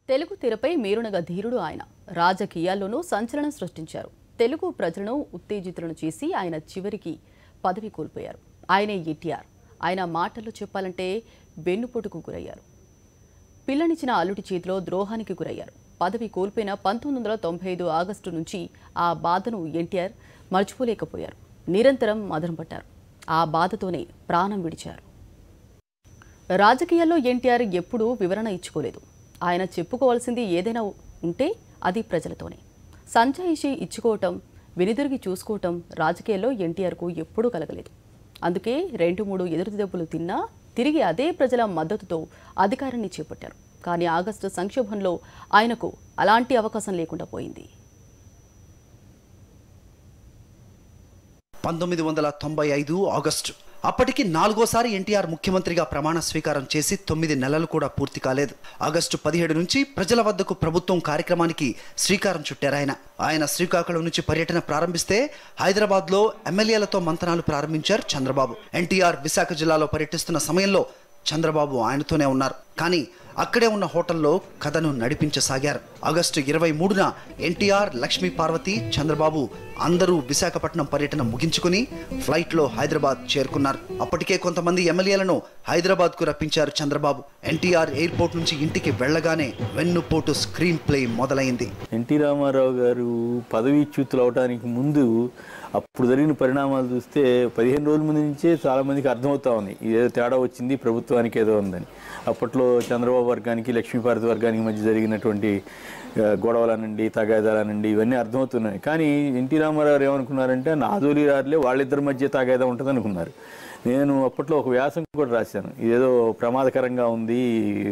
తెలుగు తెరపై మేరునగ ధీరుడు ఆయన రాజకీయాల్లోనూ సంచలనం సృష్టించారు తెలుగు ప్రజలను ఉత్తేజితులను చేసి ఆయన చివరికి పదవి కోల్పోయారు ఆయనే ఎన్టీఆర్ ఆయన మాటల్లో చెప్పాలంటే వెన్నుపోటుకు గురయ్యారు పిల్లనిచ్చిన అల్లుడి చేతిలో ద్రోహానికి గురయ్యారు పదవి కోల్పోయిన పంతొమ్మిది వందల తొంభై ఐదు ఆగస్టు నుంచి ఆ బాధను ఎన్టీఆర్ మర్చిపోలేకపోయారు నిరంతరం మదన పట్టారు ఆ బాధతోనే ప్రాణం విడిచారు రాజకీయాల్లో ఎన్టీఆర్ ఎప్పుడూ వివరణ ఇచ్చుకోలేదు ఆయన చెప్పుకోవాల్సింది ఏదైనా ఉంటే అది ప్రజలతోనే సంజాయిషి ఇచ్చుకోవటం వెనుదిరిగి చూసుకోవటం రాజకీయాల్లో ఎన్టీఆర్కు ఎప్పుడూ కలగలేదు అందుకే రెండు మూడు ఎదురు దెబ్బలు తిన్నా తిరిగి అదే ప్రజల మద్దతుతో అధికారాన్ని చేపట్టారు కానీ ఆగస్టు సంక్షోభంలో ఆయనకు అలాంటి అవకాశం లేకుండా పోయింది పంతొమ్మిది వందల తొంభై ఐదు ఆగస్టు అప్పటికి నాలుగోసారి ఎన్టీఆర్ ముఖ్యమంత్రిగా ప్రమాణ స్వీకారం చేసి తొమ్మిది నెలలు కూడా పూర్తి కాలేదు ఆగస్టు పదిహేడు నుంచి ప్రజల వద్దకు ప్రభుత్వం కార్యక్రమానికి శ్రీకారం చుట్టారు ఆయన ఆయన శ్రీకాకుళం నుంచి పర్యటన ప్రారంభిస్తే హైదరాబాద్లో ఎమ్మెల్యేలతో మంతనాలు ప్రారంభించారు చంద్రబాబు ఎన్టీఆర్ విశాఖ జిల్లాలో పర్యటిస్తున్న సమయంలో చంద్రబాబు ఆయనతోనే ఉన్నారు కానీ అక్కడే ఉన్న హోటల్లో కథను నడిపించసాగారు ఆగస్టు ఇరవై మూడున ఎన్టీఆర్ లక్ష్మీ పార్వతి చంద్రబాబు అందరూ విశాఖపట్నం పర్యటన ముగించుకుని ఫ్లైట్లో హైదరాబాద్ చేరుకున్నారు అప్పటికే కొంతమంది ఎమ్మెల్యేలను హైదరాబాద్కు రప్పించారు చంద్రబాబు ఎన్టీఆర్ ఎయిర్పోర్ట్ నుంచి ఇంటికి వెళ్ళగానే వెన్నుపోటు స్క్రీన్ ప్లే మొదలైంది ఎన్టీ రామారావు గారు పదవీచ్యుతులు అవడానికి ముందు అప్పుడు జరిగిన పరిణామాలు చూస్తే పదిహేను రోజుల ముందు నుంచే చాలా మందికి అర్థమవుతా ఉంది ఇదేదో తేడా వచ్చింది ప్రభుత్వానికి ఏదో ఉందని అప్పట్లో చంద్రబాబు వర్గానికి లక్ష్మీపార్వతి వర్గానికి మధ్య జరిగినటువంటి ఆ, గొడవలనండి తగాదాలనండి ఇవన్నీ అర్థమవుతున్నాయి కానీ ఎన్టీ రామారావు గారు ఏమనుకున్నారంటే నాదోలి రారులే వాళ్ళిద్దరి మధ్య తగాదా ఉంటుంది అనుకున్నారు నేను అప్పట్లో ఒక వ్యాసం కూడా రాశాను ఇదేదో ప్రమాదకరంగా ఉంది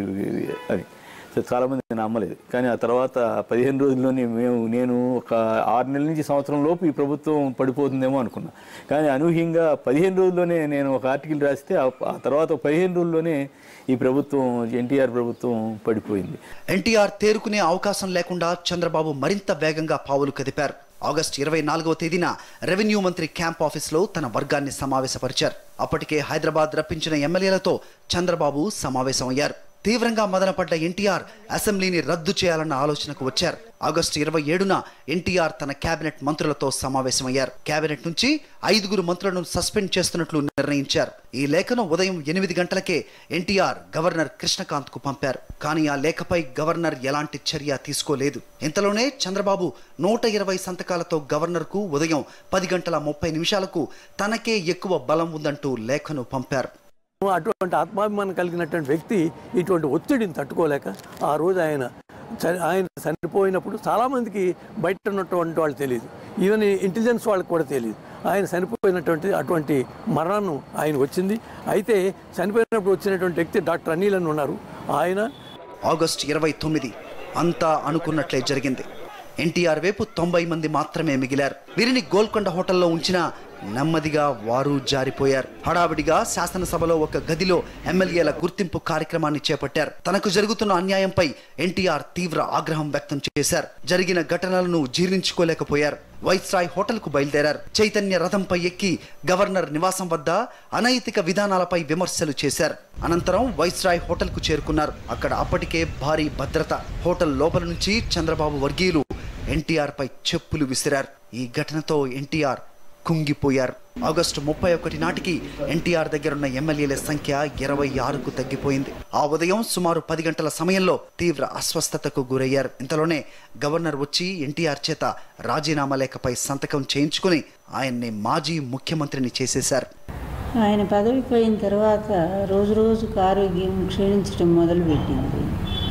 అని సో చాలామంది నమ్మలేదు కానీ ఆ తర్వాత పదిహేను రోజుల్లోనే మేము నేను ఒక ఆరు నెలల నుంచి సంవత్సరం లోపు ఈ ప్రభుత్వం పడిపోతుందేమో అనుకున్నా కానీ అనూహ్యంగా పదిహేను రోజుల్లోనే నేను ఒక ఆర్టికల్ రాస్తే ఆ ఆ తర్వాత ఒక పదిహేను రోజుల్లోనే ఈ ప్రభుత్వం ఎన్టీఆర్ ప్రభుత్వం పడిపోయింది ఎన్టీఆర్ తేరుకునే అవకాశం లేకుండా చంద్రబాబు మరింత వేగంగా పావులు కదిపారు ఆగస్టు ఇరవై నాలుగవ తేదీన రెవెన్యూ మంత్రి క్యాంప్ ఆఫీస్లో తన వర్గాన్ని సమావేశపరిచారు అప్పటికే హైదరాబాద్ రప్పించిన ఎమ్మెల్యేలతో చంద్రబాబు సమావేశమయ్యారు తీవ్రంగా మదనపడ్డ ఎన్టీఆర్ అసెంబ్లీని రద్దు చేయాలన్న ఆలోచనకు వచ్చారు ఆగస్టు ఇరవై ఏడున ఎన్టీఆర్ తన కేబినెట్ మంత్రులతో సమావేశమయ్యారు కేబినెట్ నుంచి ఐదుగురు మంత్రులను సస్పెండ్ చేస్తున్నట్లు నిర్ణయించారు ఈ లేఖను ఉదయం ఎనిమిది గంటలకే ఎన్టీఆర్ గవర్నర్ కృష్ణకాంత్ కు పంపారు కానీ ఆ లేఖపై గవర్నర్ ఎలాంటి చర్య తీసుకోలేదు ఇంతలోనే చంద్రబాబు నూట ఇరవై సంతకాలతో గవర్నర్కు ఉదయం పది గంటల ముప్పై నిమిషాలకు తనకే ఎక్కువ బలం ఉందంటూ లేఖను పంపారు అటువంటి ఆత్మాభిమానం కలిగినటువంటి వ్యక్తి ఇటువంటి ఒత్తిడిని తట్టుకోలేక ఆ రోజు ఆయన చని- ఆయన చనిపోయినప్పుడు చాలామందికి బయట ఉన్నటువంటి వాళ్ళు తెలియదు ఈవెన్ ఇంటెలిజెన్స్ వాళ్ళకి కూడా తెలియదు ఆయన చనిపోయినటువంటి అటువంటి మరణం ఆయన వచ్చింది అయితే చనిపోయినప్పుడు వచ్చినటువంటి వ్యక్తి డాక్టర్ అనిల్ అని ఉన్నారు ఆయన ఆగస్టు ఇరవై తొమ్మిది అంతా అనుకున్నట్లే జరిగింది ఎన్టీఆర్ వైపు తొంభై మంది మాత్రమే మిగిలారు వీరిని గోల్కొండ హోటల్లో ఉంచిన నెమ్మదిగా వారు జారిపోయారు హడావిడిగా శాసనసభలో ఒక గదిలో ఎమ్మెల్యేల గుర్తింపు కార్యక్రమాన్ని చేపట్టారు తనకు జరుగుతున్న అన్యాయంపై ఎన్టీఆర్ తీవ్ర ఆగ్రహం వ్యక్తం చేశారు జరిగిన ఘటనలను జీర్ణించుకోలేకపోయారు వైస్రాయ్ హోటల్కు బయలుదేరారు చైతన్య రథంపై ఎక్కి గవర్నర్ నివాసం వద్ద అనైతిక విధానాలపై విమర్శలు చేశారు అనంతరం వైస్రాయ్ హోటల్కు చేరుకున్నారు అక్కడ అప్పటికే భారీ భద్రత హోటల్ లోపల నుంచి చంద్రబాబు వర్గీయులు ఎన్టీఆర్ పై చెప్పులు విసిరారు ఈ ఘటనతో ఎన్టీఆర్ కుంగిపోయారు ఆగస్టు ముప్పై ఒకటి నాటికి ఎన్టీఆర్ దగ్గరున్న ఎమ్మెల్యేల సంఖ్య ఇరవై ఆరుకు తగ్గిపోయింది ఆ ఉదయం సుమారు పది గంటల సమయంలో తీవ్ర అస్వస్థతకు గురయ్యారు ఇంతలోనే గవర్నర్ వచ్చి ఎన్టీఆర్ చేత రాజీనామా లేఖపై సంతకం చేయించుకుని ఆయన్ని మాజీ ముఖ్యమంత్రిని చేసేశారు ఆయన పదవి పోయిన తర్వాత రోజు రోజుకు ఆరోగ్యం క్షీణించడం మొదలుపెట్టింది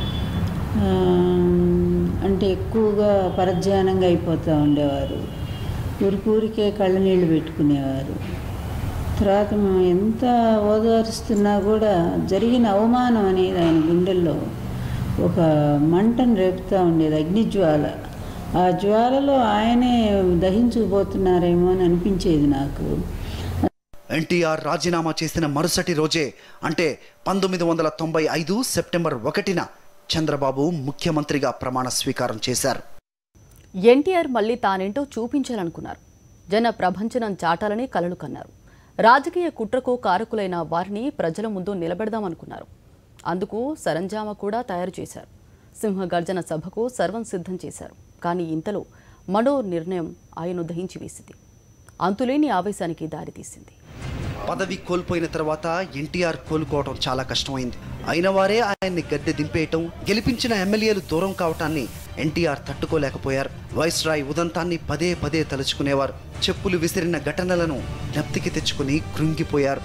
ఆ, అంటే ఎక్కువగా పరధ్యానంగా అయిపోతూ ఉండేవారు ఊరికూరికే కళ్ళ నీళ్ళు పెట్టుకునేవారు తర్వాత మేము ఎంత ఓదారుస్తున్నా కూడా జరిగిన అవమానం అనేది ఆయన గుండెల్లో ఒక మంటను రేపుతూ ఉండేది అగ్నిజ్వాల ఆ జ్వాలలో ఆయనే దహించుకుపోతున్నారేమో అని అనిపించేది నాకు ఎన్టీఆర్ రాజీనామా చేసిన మరుసటి రోజే అంటే పంతొమ్మిది వందల తొంభై ఐదు సెప్టెంబర్ ఒకటిన చంద్రబాబు ముఖ్యమంత్రిగా ప్రమాణ స్వీకారం చేశారు ఎన్టీఆర్ మళ్ళీ తానేంటో చూపించాలనుకున్నారు జన ప్రభంజనం చాటాలని కలలు కన్నారు రాజకీయ కుట్రకు కారకులైన వారిని ప్రజల ముందు నిలబెడదామనుకున్నారు అందుకు సరంజామా కూడా తయారు చేశారు సింహగర్జన సభకు సర్వం సిద్ధం చేశారు కానీ ఇంతలో మనో నిర్ణయం ఆయన్ను దహించి వేసింది అంతులేని ఆవేశానికి దారితీసింది పదవి కోల్పోయిన తర్వాత ఎన్టీఆర్ కోలుకోవడం చాలా కష్టమైంది అయిన వారే ఆయన్ని గద్దె దింపేయటం గెలిపించిన ఎమ్మెల్యేలు దూరం కావటాన్ని ఎన్టీఆర్ తట్టుకోలేకపోయారు వైస్ రాయ్ ఉదంతాన్ని పదే పదే తలుచుకునేవారు చెప్పులు విసిరిన ఘటనలను జ్ఞప్తికి తెచ్చుకుని కృంగిపోయారు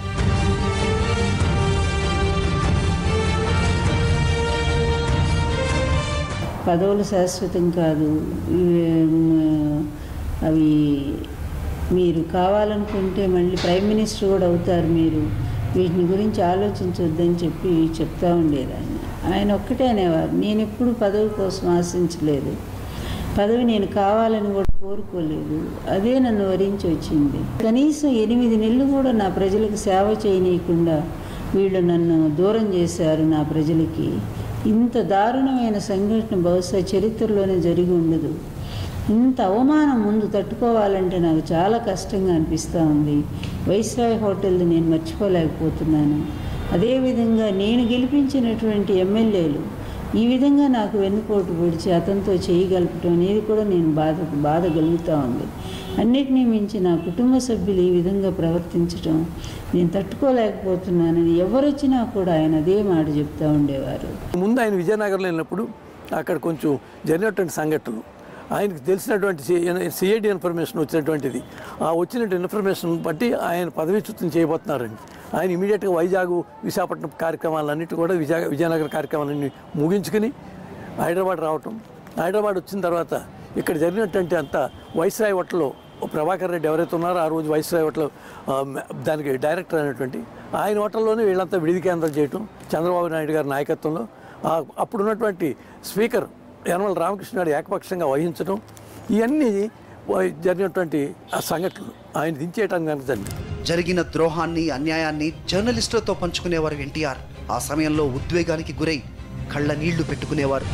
పదవులు శాశ్వతం కాదు ఇవి, మ్, అవి మీరు కావాలనుకుంటే మళ్ళీ ప్రైమ్ మినిస్టర్ కూడా అవుతారు మీరు వీటిని గురించి ఆలోచించొద్దని చెప్పి చెప్తా ఉండేది ఆయన ఆయన ఒక్కటే అనేవారు నేను ఎప్పుడు పదవి కోసం ఆశించలేదు పదవి నేను కావాలని కూడా కోరుకోలేదు అదే నన్ను వరించి వచ్చింది కనీసం ఎనిమిది నెలలు కూడా నా ప్రజలకు సేవ చేయనీయకుండా వీళ్ళు నన్ను దూరం చేశారు నా ప్రజలకి ఇంత దారుణమైన సంఘటన బహుశా చరిత్రలోనే జరిగి ఉండదు ఇంత అవమానం ముందు తట్టుకోవాలంటే నాకు చాలా కష్టంగా అనిపిస్తూ ఉంది వైస్రాయ్ హోటల్ని నేను మర్చిపోలేకపోతున్నాను అదేవిధంగా నేను గెలిపించినటువంటి ఎమ్మెల్యేలు ఈ విధంగా నాకు వెన్నుపోటు పొడిచి అతనితో చేయగలపటం అనేది కూడా నేను బాధ బాధ కలుగుతూ ఉంది అన్నిటినీ మించి నా కుటుంబ సభ్యులు ఈ విధంగా ప్రవర్తించడం నేను తట్టుకోలేకపోతున్నానని ఎవరొచ్చినా కూడా ఆయన అదే మాట చెప్తూ ఉండేవారు ముందు ఆయన విజయనగరంలో వెళ్ళినప్పుడు అక్కడ కొంచెం జరిగినటువంటి సంఘటనలు ఆయనకు తెలిసినటువంటి సిఐడి ఇన్ఫర్మేషన్ వచ్చినటువంటిది ఆ వచ్చినటువంటి ఇన్ఫర్మేషన్ బట్టి ఆయన పదవీచ్యుతం చేయబోతున్నారండి ఆయన ఇమీడియట్గా వైజాగ్ విశాఖపట్నం కార్యక్రమాలన్నిటి కూడా విజయ విజయనగరం కార్యక్రమాలన్నీ ముగించుకుని హైదరాబాద్ రావటం హైదరాబాద్ వచ్చిన తర్వాత ఇక్కడ జరిగినటువంటి అంత వైస్రాయ్ హోటల్లో ప్రభాకర్ రెడ్డి ఎవరైతే ఉన్నారో ఆ రోజు వైస్రాయ్ హోటల్ ఆ, దానికి డైరెక్టర్ అయినటువంటి ఆయన హోటల్లోనే వీళ్ళంతా విడిది కేంద్రం చేయటం చంద్రబాబు నాయుడు గారి నాయకత్వంలో ఆ అప్పుడున్నటువంటి స్పీకర్ యనమల రామకృష్ణాడు ఏకపక్షంగా వహించడం ఇవన్నీ వ- జరిగినటువంటి ఆ సంఘటనలు ఆయన దించేయటం కనుక జరిగింది జరిగిన ద్రోహాన్ని అన్యాయాన్ని జర్నలిస్టులతో పంచుకునేవారు ఎన్టీఆర్ ఆ సమయంలో ఉద్వేగానికి గురై కళ్ళ నీళ్లు పెట్టుకునేవారు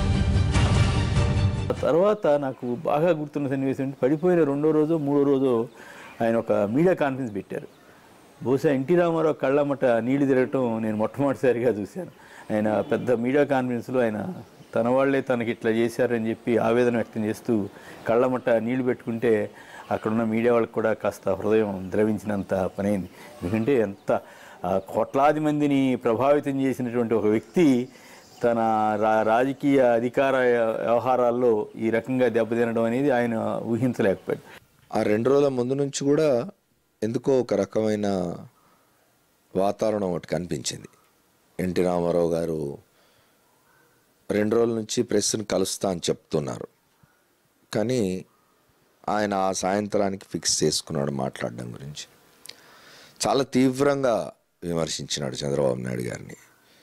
తర్వాత నాకు బాగా గుర్తున్న సన్నివేశం ఏంటి పడిపోయిన రెండో రోజు మూడో రోజు ఆయన ఒక మీడియా కాన్ఫరెన్స్ పెట్టారు బహుశా ఎన్టీ రామారావు కళ్ళమట నీళ్లు తిరగటం నేను మొట్టమొదటిసారిగా చూశాను ఆయన పెద్ద మీడియా కాన్ఫరెన్స్లో ఆయన తన వాళ్ళే తనకి ఇట్లా చేశారని చెప్పి ఆవేదన వ్యక్తం చేస్తూ కళ్ళమట నీళ్లు పెట్టుకుంటే అక్కడున్న మీడియా వాళ్ళకి కూడా కాస్త హృదయం ద్రవించినంత పనైంది ఎందుకంటే ఎంత ఆ, కోట్లాది మందిని ప్రభావితం చేసినటువంటి ఒక వ్యక్తి తన రా రాజకీయ అధికార వ్యవహారాల్లో ఈ రకంగా దెబ్బతినడం అనేది ఆయన ఊహించలేకపోయాడు ఆ రెండు రోజుల ముందు నుంచి కూడా ఎందుకో ఒక రకమైన వాతావరణం ఒకటి కనిపించింది ఎన్టీ రామారావు గారు రెండు రోజుల నుంచి ప్రెస్ని కలుస్తా అని చెప్తున్నారు కానీ ఆయన ఆ సాయంత్రానికి ఫిక్స్ చేసుకున్నాడు మాట్లాడడం గురించి చాలా తీవ్రంగా విమర్శించినాడు చంద్రబాబు నాయుడు గారిని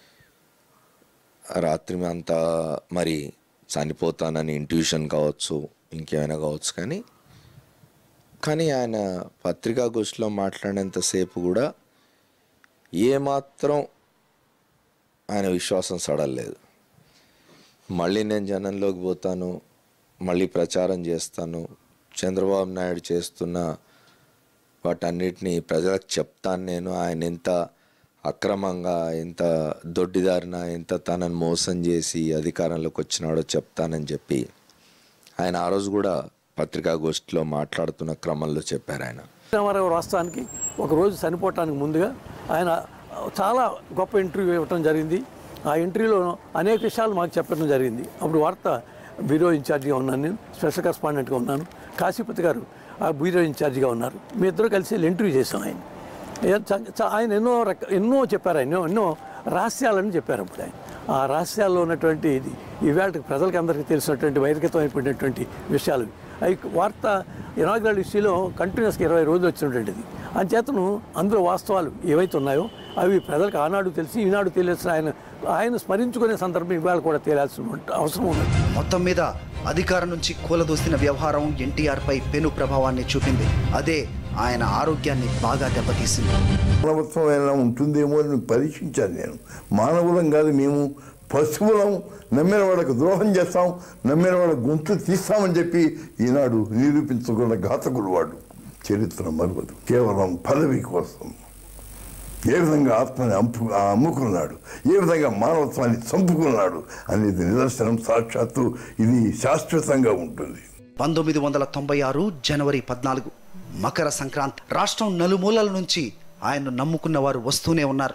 రాత్రి అంతా మరి చనిపోతానని ఇంట్యూషన్ కావచ్చు ఇంకేమైనా కావచ్చు కానీ కానీ ఆయన పత్రికాగోష్ఠిలో మాట్లాడినంతసేపు కూడా ఏమాత్రం ఆయన విశ్వాసం సడలేదు మళ్ళీ నేను జనంలోకి పోతాను మళ్ళీ ప్రచారం చేస్తాను చంద్రబాబు నాయుడు చేస్తున్న వాటన్నిటిని ప్రజలకు చెప్తాను నేను ఆయన ఎంత అక్రమంగా ఎంత దొడ్డిదారిన ఎంత తనని మోసం చేసి అధికారంలోకి వచ్చినాడో చెప్తానని చెప్పి ఆయన ఆ రోజు కూడా పత్రికాగోష్ఠిలో మాట్లాడుతున్న క్రమంలో చెప్పారు ఆయన రామారావు రాష్ట్రానికి ఒక రోజు చనిపోవటానికి ముందుగా ఆయన చాలా గొప్ప ఇంటర్వ్యూ ఇవ్వటం జరిగింది ఆ ఇంటర్వ్యూలో అనేక విషయాలు మాకు చెప్పడం జరిగింది అప్పుడు వార్త బ్యూరో ఇన్ఛార్జిగా ఉన్నాను నేను స్పెషల్ కరెస్పాండెంట్గా ఉన్నాను కాశీపతి గారు ఆ బ్యూరో ఇన్ఛార్జిగా ఉన్నారు మీ ఇద్దరు కలిసి వెళ్ళి ఇంటర్వ్యూ చేసాం ఆయన ఏ- చ- చ- ఆయన ఎన్నో రక ఎన్నో చెప్పారు ఆయన ఎన్నో రహస్యాలని చెప్పారు అప్పుడు ఆయన ఆ రహస్యాల్లో ఉన్నటువంటి ఇది ఈవేళ ప్రజలకు అందరికీ తెలిసినటువంటి వైదికతం అయిపోయినటువంటి విషయాలు అవి వార్త ఇనాగ్రల్ ఇష్యూలో కంటిన్యూస్గా ఇరవై రోజులు వచ్చినటువంటిది అంచేతను అందులో వాస్తవాలు ఏవైతే ఉన్నాయో అవి ప్రజలకు ఆనాడు తెలిసి ఈనాడు తెలియాల్సిన ఆయన ఆయన స్మరించుకునే సందర్భం ఇవాళ కూడా తేలాల్సిన ఉంట- అవసరం ఉన్నది మొత్తం మీద అధికారం నుంచి కూలదోసిన వ్యవహారం ఎన్టీఆర్ పై పెను ప్రభావాన్ని చూపింది అదే ఆయన ఆరోగ్యాన్ని బాగా దెబ్బతీసింది మానవత్వం ఏమైనా ఉంటుందేమో అని పరీక్షించాను నేను మానవులం కాదు మేము పశువులం నమ్మిన వాళ్ళకు ద్రోహం చేస్తాం నమ్మిన వాళ్ళ గొంతు తీస్తామని చెప్పి ఈనాడు నిరూపించుకున్న ఘాతకుడు వాడు చరిత్ర మరవదు కేవలం పదవి కోసం ఏ విధంగా ఆత్మని అంపు అమ్ముకున్నాడు ఏ విధంగా మానవత్వాన్ని చంపుకున్నాడు అనేది నిదర్శనం సాక్షాత్తు ఇది శాశ్వతంగా ఉంటుంది పంతొమ్మిది వందల తొంభై ఆరు జనవరి పద్నాలుగు మకర సంక్రాంతి రాష్ట్రం నలుమూలల నుంచి ఆయన్ను నమ్ముకున్న వారు వస్తూనే ఉన్నారు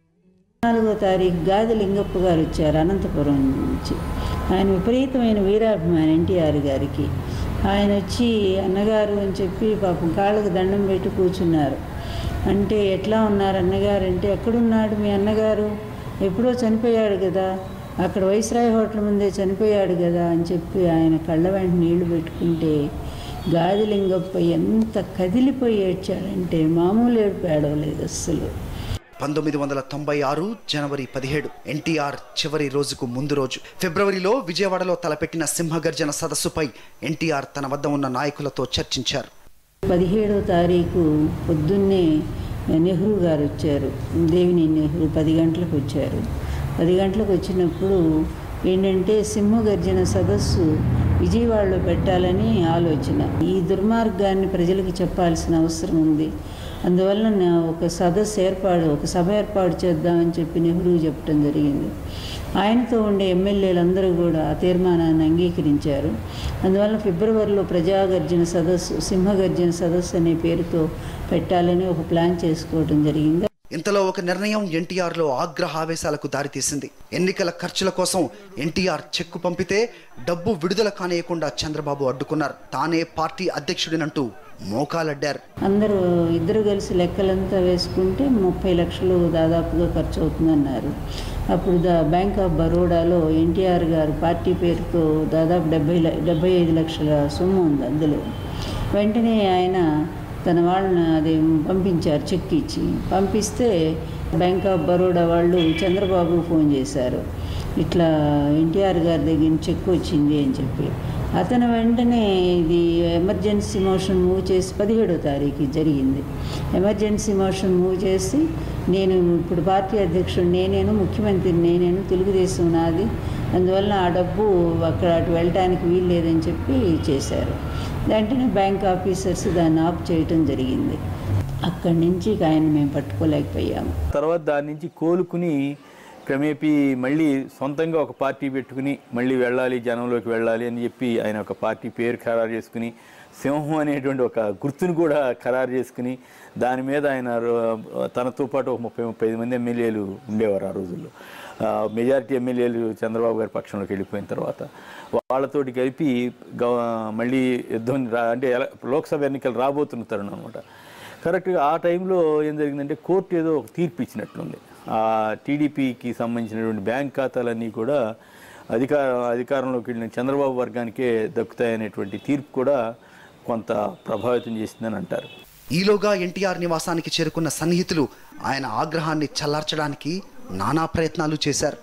నాలుగో తారీఖు గాది లింగప్ప గారు వచ్చారు అనంతపురం నుంచి ఆయన విపరీతమైన వీరాభిమాని ఎన్టీఆర్ గారికి ఆయన వచ్చి అన్నగారు అని చెప్పి పాపం కాళ్ళకు దండం పెట్టి కూర్చున్నారు అంటే ఎట్లా ఉన్నారు అన్నగారు అంటే ఎక్కడున్నాడు మీ అన్నగారు ఎప్పుడో చనిపోయాడు కదా అక్కడ వైస్రాయ్ హోటల్ ముందే చనిపోయాడు కదా అని చెప్పి ఆయన కళ్ళ వెంట నీళ్లు పెట్టుకుంటే గాదిలింగప్ప ఎంత కదిలిపోయి ఏడ్చాడంటే మామూలు ఏడుపు ఏడవలేదు అస్సలు పంతొమ్మిది వందల తొంభై ఆరు జనవరి పదిహేడు ఎన్టీఆర్ చివరి రోజుకు ముందు రోజు ఫిబ్రవరిలో విజయవాడలో తలపెట్టిన సింహగర్జన సదస్సుపై ఎన్టీఆర్ తన వద్ద ఉన్న నాయకులతో చర్చించారు పదిహేడో తారీఖు పొద్దున్నే నెహ్రూ గారు వచ్చారు దేవిని నెహ్రూ పది గంటలకు వచ్చారు పది గంటలకు వచ్చినప్పుడు ఏంటంటే సింహగర్జన సదస్సు విజయవాడలో పెట్టాలని ఆలోచన ఈ దుర్మార్గాన్ని ప్రజలకు చెప్పాల్సిన అవసరం ఉంది అందువల్ల నా ఒక సదస్సు ఏర్పాటు ఒక సభ ఏర్పాటు చేద్దామని చెప్పి నెహ్రూ చెప్పడం జరిగింది ఆయనతో ఉండే ఎమ్మెల్యేలందరూ కూడా ఆ తీర్మానాన్ని అంగీకరించారు అందువల్ల ఫిబ్రవరిలో ప్రజాగర్జన సదస్సు సింహగర్జన సదస్సు అనే పేరుతో పెట్టాలని ఒక ప్లాన్ చేసుకోవడం జరిగింది ఇంతలో ఒక నిర్ణయం ఎన్టీఆర్లో ఆగ్రహావేశాలకు దారితీసింది ఎన్నికల ఖర్చుల కోసం ఎన్టీఆర్ చెక్కు పంపితే డబ్బు విడుదల కానేయకుండా చంద్రబాబు అడ్డుకున్నారు తానే పార్టీ అధ్యక్షుడినంటూ మోకాలడ్డారు అందరూ ఇద్దరు కలిసి లెక్కలంతా వేసుకుంటే ముప్పై లక్షలు దాదాపుగా ఖర్చు అవుతుందన్నారు అప్పుడు ద బ్యాంక్ ఆఫ్ బరోడాలో ఎన్టీఆర్ గారు పార్టీ పేరుతో దాదాపు డెబ్బై ల- డెబ్బై ఐదు లక్షల సొమ్ము ఉంది అందులో వెంటనే ఆయన తన వాళ్ళని అది పంపించారు చెక్ ఇచ్చి పంపిస్తే బ్యాంక్ ఆఫ్ బరోడా వాళ్ళు చంద్రబాబు ఫోన్ చేశారు ఇట్లా ఎన్టీఆర్ గారి దగ్గర నుంచి చెక్ వచ్చింది అని చెప్పి అతను వెంటనే ఇది ఎమర్జెన్సీ మోషన్ మూవ్ చేసి పదిహేడో తారీఖు జరిగింది ఎమర్జెన్సీ మోషన్ మూవ్ చేసి నేను ఇప్పుడు పార్టీ అధ్యక్షుడు నేనేను ముఖ్యమంత్రి నేనేను తెలుగుదేశం నాది అందువల్ల ఆ డబ్బు అక్కడ అటు వెళ్ళటానికి వీలు లేదని చెప్పి చేశారు వెంటనే బ్యాంక్ ఆఫీసర్స్ దాన్ని ఆఫ్ చేయటం జరిగింది అక్కడి నుంచి ఇక ఆయన మేము పట్టుకోలేకపోయాము తర్వాత దాని నుంచి కోలుకుని క్రమేపీ మళ్ళీ సొంతంగా ఒక పార్టీ పెట్టుకుని మళ్ళీ వెళ్ళాలి జనంలోకి వెళ్ళాలి అని చెప్పి ఆయన ఒక పార్టీ పేరు ఖరారు చేసుకుని సింహం అనేటువంటి ఒక గుర్తును కూడా ఖరారు చేసుకుని దాని మీద ఆయన రో- తనతో పాటు ఒక ముప్పై ముప్పై ఐదు మంది ఎమ్మెల్యేలు ఉండేవారు ఆ రోజుల్లో ఆ, మెజారిటీ ఎమ్మెల్యేలు చంద్రబాబు గారి పక్షంలోకి వెళ్ళిపోయిన తర్వాత వాళ్ళతోటి కలిపి గవ మళ్ళీ యుద్ధం రా అంటే ఎల- లోక్సభ ఎన్నికలు రాబోతున్న తరుణం అనమాట కరెక్ట్గా ఆ టైంలో ఏం జరిగిందంటే కోర్టు ఏదో ఒక తీర్పు ఇచ్చినట్లుంది ఆ టీడీపీకి సంబంధించినటువంటి బ్యాంక్ ఖాతాలన్నీ కూడా అధికార అధికారంలోకి వెళ్ళిన చంద్రబాబు వర్గానికే దక్కుతాయనేటువంటి తీర్పు కూడా కొంత ప్రభావితం చేసిందని అంటారు ఈలోగా ఎన్టీఆర్ నివాసానికి చేరుకున్న సన్నిహితులు ఆయన ఆగ్రహాన్ని చల్లార్చడానికి నానా ప్రయత్నాలు చేశారు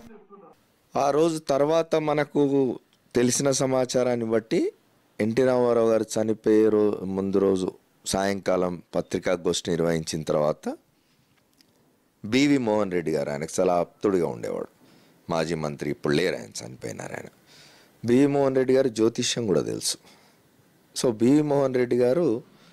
ఆ రోజు తర్వాత మనకు తెలిసిన సమాచారాన్ని బట్టి ఎన్టీ రామారావు గారు చనిపోయే రో ముందు రోజు సాయంకాలం పత్రికాగోష్ఠి నిర్వహించిన తర్వాత బివి మోహన్ రెడ్డి గారు ఆయనకు చాలా ఆప్తుడిగా ఉండేవాడు మాజీ మంత్రి ఇప్పుడు లేరు ఆయన చనిపోయినారు ఆయన బివి మోహన్ రెడ్డి గారు జ్యోతిష్యం కూడా తెలుసు సో బివి మోహన్ రెడ్డి గారు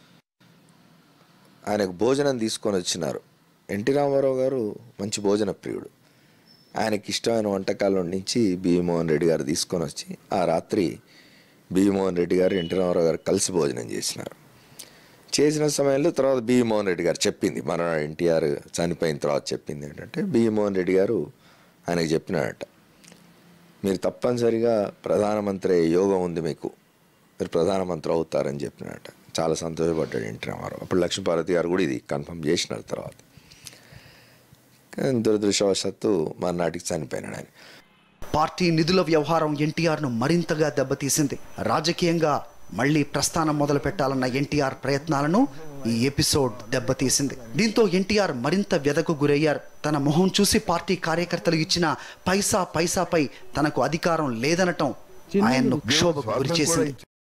ఆయనకు భోజనం తీసుకొని వచ్చినారు ఎన్టీ రామారావు గారు మంచి భోజన ప్రియుడు ఆయనకి ఇష్టమైన వంటకాల నుంచి బివి మోహన్ రెడ్డి గారు తీసుకొని వచ్చి ఆ రాత్రి బివి మోహన్ రెడ్డి గారు ఎన్టీ రామారావు గారు కలిసి భోజనం చేసినారు చేసిన సమయంలో తర్వాత బివి మోహన్ రెడ్డి గారు చెప్పింది మన ఎన్టీఆర్ చనిపోయిన తర్వాత చెప్పింది ఏంటంటే బివి మోహన్ రెడ్డి గారు ఆయనకు చెప్పినాడట మీరు తప్పనిసరిగా ప్రధానమంత్రి అయ్యే యోగం ఉంది మీకు మీరు ప్రధానమంత్రి అవుతారని చెప్పినట్ట చాలా సంతోషపడ్డాడు ఎన్టీ రామారావు అప్పుడు లక్ష్మీపార్వతి గారు కూడా ఇది కన్ఫర్మ్ చేసినారు తర్వాత కానీ దురదృష్టవశాత్తు మర్నాటికి చనిపోయినాడు ఆయన పార్టీ నిధుల వ్యవహారం ఎన్టీఆర్ను మరింతగా దెబ్బతీసింది రాజకీయంగా మళ్ళీ ప్రస్థానం మొదలు పెట్టాలన్న ఎన్టీఆర్ ప్రయత్నాలను ఈ ఎపిసోడ్ దెబ్బతీసింది దీంతో ఎన్టీఆర్ మరింత వ్యధకు గురయ్యారు తన మొహం చూసి పార్టీ కార్యకర్తలు ఇచ్చిన పైసా పైసాపై తనకు అధికారం లేదనటం ఆయన్ను క్షోభకు గురిచేసింది